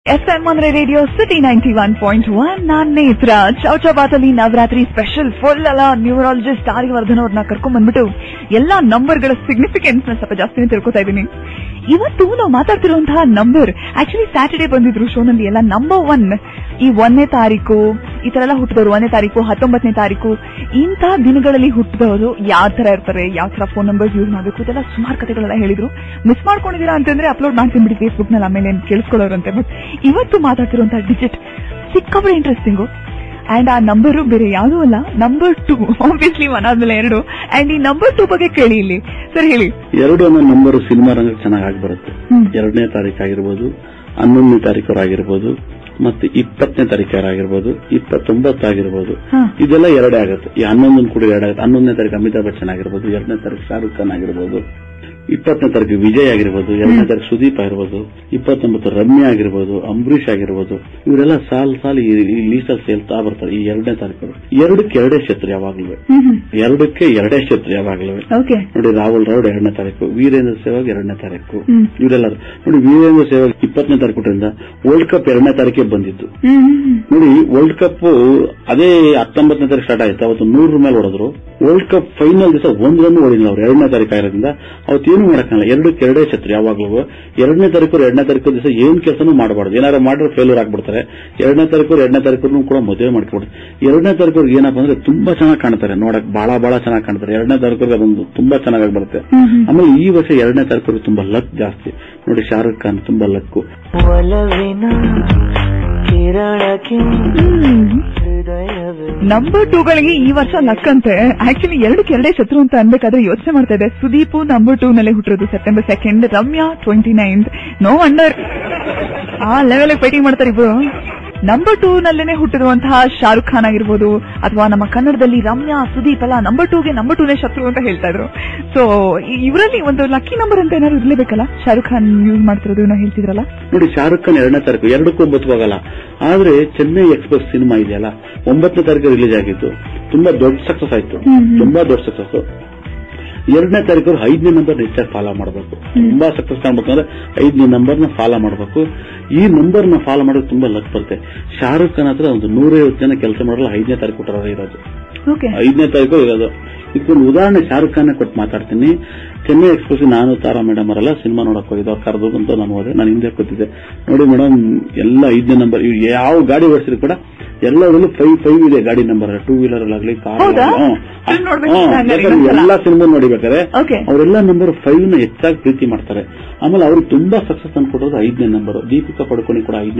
F M ಅಂದ್ರೆ Radio City ninety one point one ನಾನ್ ನೇತ್ರ ಚೌಚಬಾತಲ್ಲಿ ನವರಾತ್ರಿ ಸ್ಪೆಷಲ್ ಫುಲ್ ಅಲ್ಲ ನ್ಯೂಮರಾಲಜಿಸ್ಟ್ ಆರ್ಯವರ್ಧನ್ ಅವ್ರನ್ನ ಕರ್ಕೊಂಡ್ ಬಂದ್ಬಿಟ್ಟು ಎಲ್ಲಾ ನಂಬರ್ಗಳ ಸಿಗ್ನಿಫಿಕೆನ್ಸ್ ನ ಸ್ವಲ್ಪ ಜಾಸ್ತಿನೇ ತಿಳ್ಕೊತಾ ಇದ್ದೀನಿ ಇವತ್ತು ನಾವು ಮಾತಾಡ್ತಿರುವಂತಹ ನಂಬರ್ ಆಕ್ಚುಲಿ ಸ್ಯಾಟರ್ಡೇ ಬಂದಿದ್ರು ಶೋನಲ್ಲಿ ಎಲ್ಲ ನಂಬರ್ ಒನ್ ಈ ಒಂದನೇ ತಾರೀಕು ಈ ತರ ಎಲ್ಲ ಹುಟ್ಟಿದವರು ಒಂದನೇ ತಾರೀಕು ಹತ್ತೊಂಬತ್ತನೇ ತಾರೀಕು ಇಂಥ ದಿನಗಳಲ್ಲಿ ಹುಟ್ಟಿದವರು ಯಾವ ತರ ಇರ್ತಾರೆ ಯಾವ ತರ ಫೋನ್ ನಂಬರ್ಸ್ ಯೂಸ್ ಮಾಡಬೇಕು ಇದೆಲ್ಲ ಸುಮಾರು ಕಥೆಗಳೆಲ್ಲ ಹೇಳಿದ್ರು ಮಿಸ್ ಮಾಡ್ಕೊಂಡಿದ್ದೀರಾ ಅಂತಂದ್ರೆ ಅಪ್ಲೋಡ್ ಮಾಡ್ತೀನಿ ಬಿಡಿ ಫೇಸ್ಬುಕ್ ನಲ್ಲಿ ಆಮೇಲೆ ಏನ್ ಕೇಳಿಸ್ಕೊಳ್ಳೋರಂತೆ ಬಟ್ ಇವತ್ತು ಮಾತಾಡ್ತಿರುವಂತಹ ಡಿಜಿಟ್ ಸಿಕ್ಕಾಪಡೆ ಇಂಟ್ರೆಸ್ಟಿಂಗು ಅಂಡ್ ಆ ನಂಬರ್ ಬೇರೆ ಯಾವುದೂ ಅಲ್ಲ ನಂಬರ್ ಟೂ ಆಬ್ವಿಯಸ್ಲಿ ಒನ್ ಆದ್ಮೇಲೆ ಎರಡು ಅಂಡ್ ಈ ನಂಬರ್ ಟೂ ಬಗ್ಗೆ ಕೇಳಿ ಇಲ್ಲಿ ಸರ್ ಹೇಳಿ ಎರಡು ಅನ್ನೋ ನಂಬರ್ ಸಿನಿಮಾ ರಂಗಕ್ಕೆ ಚೆನ್ನಾಗಿ ಆಗಿ ಬರುತ್ತೆ ಹ್ಮ್. ಎರಡನೇ ತಾರೀಕು ಆಗಿರ್ಬೋದು ಹನ್ನೊಂದನೇ ತಾರೀಕು ಆಗಿರ್ಬೋದು ಮತ್ತೆ ಇಪ್ಪತ್ತನೇ ತಾರೀಕು ಆಗಿರ್ಬೋದು ಇಪ್ಪತ್ತೊಂಬತ್ತು ಆಗಿರ್ಬೋದು ಹಾ. ಇದೆಲ್ಲ ಎರಡೇ ಆಗುತ್ತೆ ಈ ಹನ್ನೊಂದನ್ನು ಕೂಡ ಎರಡಾಗುತ್ತೆ ಹನ್ನೊಂದನೇ ತಾರೀಕು ಅಮಿತಾಬ್ ಬಚ್ಚನ್ ಆಗಿರ್ಬೋದು ಎರಡನೇ ತಾರೀಕು ಶಾರುಖ್ ಖಾನ್ ಆಗಿರ್ಬೋದು ಇಪ್ಪತ್ತನೇ ತಾರೀಕು ವಿಜಯ್ ಆಗಿರ್ಬೋದು ಎರಡನೇ ತಾರೀಕು ಸುದೀಪ್ ಆಗಿರ್ಬೋದು ಇಪ್ಪತ್ತೊಂಬತ್ತು ರಮ್ಯಾ ಆಗಿರ್ಬೋದು ಅಂಬರೀಷ್ ಆಗಿರ್ಬೋದು ಇವರೆಲ್ಲ ಸಾಲ್ ಸಾಲ್ ಈ ಲೀಸ್ಟ್ ಅಲ್ಲಿ ಸೇಲ್ತಾ ಬರ್ತಾರೆ ಈ ಎರಡನೇ ತಾರೀಕು ಎರಡಕ್ಕೆ ಎರಡೇ ಕ್ಷೇತ್ರ ಯಾವಾಗ್ಲೂ ಎರಡಕ್ಕೆ ಎರಡೇ ಕ್ಷೇತ್ರ ಯಾವಾಗ್ಲೂ ಓಕೆ ನೋಡಿ ರಾಹುಲ್ ರಾವ್ ಎರಡನೇ ತಾರೀಕು ವೀರೇಂದ್ರ ಸೆಹ್ವಾಗ್ ಎರಡನೇ ತಾರೀಕು ಹ್ಮ್. ಇವರೆಲ್ಲರೂ ನೋಡಿ ವೀರೇಂದ್ರ ಸೆಹ್ವಾಗ್ ಇಪ್ಪತ್ತನೇ ತಾರೀಕುದಿಂದ ವರ್ಲ್ಡ್ ಕಪ್ ಎರಡನೇ ತಾರೀಕೆ ಬಂದಿದ್ದು ನೋಡಿ ವರ್ಲ್ಡ್ ಕಪ್ ಅದೇ ಹತ್ತೊಂಬತ್ತನೇ ತಾರೀಕು ಸ್ಟಾರ್ಟ್ ಆಯ್ತು ಅವತ್ತು ನೂರ ಮೇಲೆ ಹೊಡೆದ್ರು ವರ್ಲ್ಡ್ ಕಪ್ ಫೈನಲ್ ದಿವಸ ಒಂದ್ ರನ್ ಹೊಡಿಲ್ಲ ಅವ್ರು ಎರಡನೇ ತಾರೀಕು ಆಗಿರೋದ್ರಿಂದ ಅವತ್ತೇನು ಮಾಡಕ್ಕಾಗಲ್ಲ ಎರಡಕ್ಕೆ ಎರಡೇ ಛತ್ರ ಯಾವಾಗ್ಲೂ ಎರಡನೇ ತಾರೀಕು ಎರಡನೇ ತಾರೀಕು ದಿವಸ ಏನ್ ಕೆಲಸನೂ ಮಾಡಬಾರ್ದು ಏನಾದ್ರು ಮಾಡಿದ್ರೆ ಫೇಲ್ಯೂರ್ ಆಗ್ಬಿಡ್ತಾರೆ ಎರಡನೇ ತಾರೀಕು ಎರಡನೇ ತಾರೀಕು ಕೂಡ ಮದುವೆ ಮಾಡ್ಕೊಬಿಡ್ತಾರೆ ಎರಡನೇ ತಾರೀಕು ಏನಪ್ಪ ಅಂದ್ರೆ ತುಂಬಾ ಚೆನ್ನಾಗಿ ಕಾಣ್ತಾರೆ ನೋಡಕ್ ಬಹಳ ಬಹಳ ಚೆನ್ನಾಗಿ ಕಾಣ್ತಾರೆ ಎರಡನೇ ತಾರೀಕು ಅದೊಂದು ತುಂಬಾ ಚೆನ್ನಾಗಿ ಬರುತ್ತೆ ಆಮೇಲೆ ಈ ವರ್ಷ ಎರಡನೇ ತಾರೀಕು ತುಂಬಾ ಲಕ್ ಜಾಸ್ತಿ ನೋಡಿ ಶಾರುಖ್ ಖಾನ್ ತುಂಬಾ ಲಕ್ಕು ಒಲವಿನ ಕಿರಣಕ್ಕೆ ಹೃದಯವೇ ನಂಬರ್ ಟೂಗಳಿಗೆ ಈ ವರ್ಷ ಲಕ್ ಅಂತೆ ಆಕ್ಚುಲಿ ಎರಡಕ್ಕೆ ಎರಡೇ ಶತ್ರು ಅಂತ ಅನ್ಬೇಕಾದ್ರೆ ಯೋಚನೆ ಮಾಡ್ತಾ ಇದೆ ಸುದೀಪ್ ನಂಬರ್ ಟೂ ನಲ್ಲೇ ಹುಟ್ಟಿರೋದು September second Ramya twenty ninth no under ಆ ಲೆವೆಲ್ ಫೈಟಿಂಗ್ ಮಾಡ್ತಾರೆ ಇಬ್ರು ನಂಬರ್ ಟೂ ನಲ್ಲೇನೆ ಹುಟ್ಟಿರುವಂತಹ ಶಾರುಖ್ ಖಾನ್ ಆಗಿರ್ಬೋದು ಅಥವಾ ನಮ್ಮ ಕನ್ನಡದಲ್ಲಿ ರಮ್ಯಾ ಸುದೀಪ್ ಎಲ್ಲ ನಂಬರ್ ಟೂಗೆ ನಂಬರ್ ಟೂನೇ ಶತ್ರು ಅಂತ ಹೇಳ್ತಾ ಇದ್ರು ಸೊ ಇವರಲ್ಲಿ ಒಂದು ಲಕ್ಕಿ ನಂಬರ್ ಅಂತ ಏನಾದ್ರು ಇರ್ಲೇಬೇಕಲ್ಲ ಶಾರುಖ್ ಖಾನ್ ಯೂಸ್ ಮಾಡ್ತಿರೋದು ಏನೋ ಹೇಳ್ತಿದ್ರಲ್ಲ ನೋಡಿ ಶಾರುಖ್ ಖಾನ್ ಎರಡನೇ ತಾರೀಕು ಎರಡಕ್ಕೂ ಒಂಬತ್ತು ಹೋಗಲ್ಲ ಆದ್ರೆ ಚೆನ್ನೈ ಎಕ್ಸ್ಪ್ರೆಸ್ ಸಿನಿಮಾ ಇದೆಯಲ್ಲ ಒಂಬತ್ತನೇ ತಾರೀಕು ರಿಲೀಸ್ ಆಗಿತ್ತು ತುಂಬಾ ದೊಡ್ಡ ಸಕ್ಸಸ್ ಆಯ್ತು ಹ್ಮ್, ಹ್ಮ್. ತುಂಬಾ ದೊಡ್ಡ ಸಕ್ಸಸ್ ಎರಡನೇ ತಾರೀಕು ಐದನೇ ನಂಬರ್ ಹೆಚ್ಚಾಗಿ ಫಾಲೋ ಮಾಡಬೇಕು ತುಂಬಾ ಸಕ್ಸಸ್ ಕಾಣ್ಬೇಕಂದ್ರೆ ಐದನೇ ನಂಬರ್ ನ ಫಾಲೋ ಮಾಡಬೇಕು ಈ ನಂಬರ್ ನ ಫಾಲೋ ಮಾಡೋದು ತುಂಬಾ ಲಕ್ ಬರುತ್ತೆ ಶಾರುಖ್ ಖಾನ್ ಹತ್ರ ಒಂದು ನೂರೈವತ್ತು ಜನ ಕೆಲಸ ಮಾಡಲ್ಲ ಐದನೇ ತಾರೀಕು ಕೊಟ್ಟರ ಇರೋದು ಓಕೆ ಐದನೇ ತಾರೀಕು ಇರೋದು ಇದಕ್ಕೊಂದು ಉದಾಹರಣೆ ಶಾರುಖ್ ಖಾನ್ ಕೊಟ್ಟು ಮಾತಾಡ್ತೀನಿ ಚೆನ್ನೈ ಎಕ್ಸ್ಪ್ರೆಸ್ ನಾನು ತಾರಾ ಮೇಡಮ್ ಅವರೆಲ್ಲ ಸಿನಿಮಾ ನೋಡಕ್ ಹೋಗಿದ್ದು ಅವ್ರು ಕರೆದು ಅಂತ ನಾನು ಹೋದೆ ನಾನು ಹಿಂದೆ ಕೂತಿದ್ದೆ ನೋಡಿ ಮೇಡಮ್ ಎಲ್ಲ ಐದನೇ ನಂಬರ್ ಇವ್ ಯಾವ ಗಾಡಿ ಓಡಿಸಿದ್ರು ಕೂಡ ಎಲ್ಲದರಲ್ಲೂ ಫೈವ್ ಫೈವ್ ಇದೆ ಗಾಡಿ ನಂಬರ್ ಟೂ ವೀಲರ್ ಅಲ್ಲಾಗ್ಲಿ ಕಾರ್ ಹೌದಾ? film ನೋಡ್ಬೇಕು ಹಂಗಾರೆ ಎಲ್ಲ ಇನ್ನೊಂದ್ಸಲ. ಸಿನಿಮಾ ನೋಡಿಬೇಕಾದ್ರೆ Okay. ಅವರೆಲ್ಲ ನಂಬರ್ ಫೈವ್ ನ ಹೆಚ್ಚಾಗಿ ಪ್ರೀತಿ ಮಾಡ್ತಾರೆ ಆಮೇಲೆ ಅವ್ರಿಗೆ ತುಂಬಾ ಸಕ್ಸಸ್ ಅನ್ಕೊಡೋದು ಐದನೇ ನಂಬರ್ ದೀಪಿಕಾ ಪಡ್ಕೊನಿ ಕೂಡ ಐದನೇ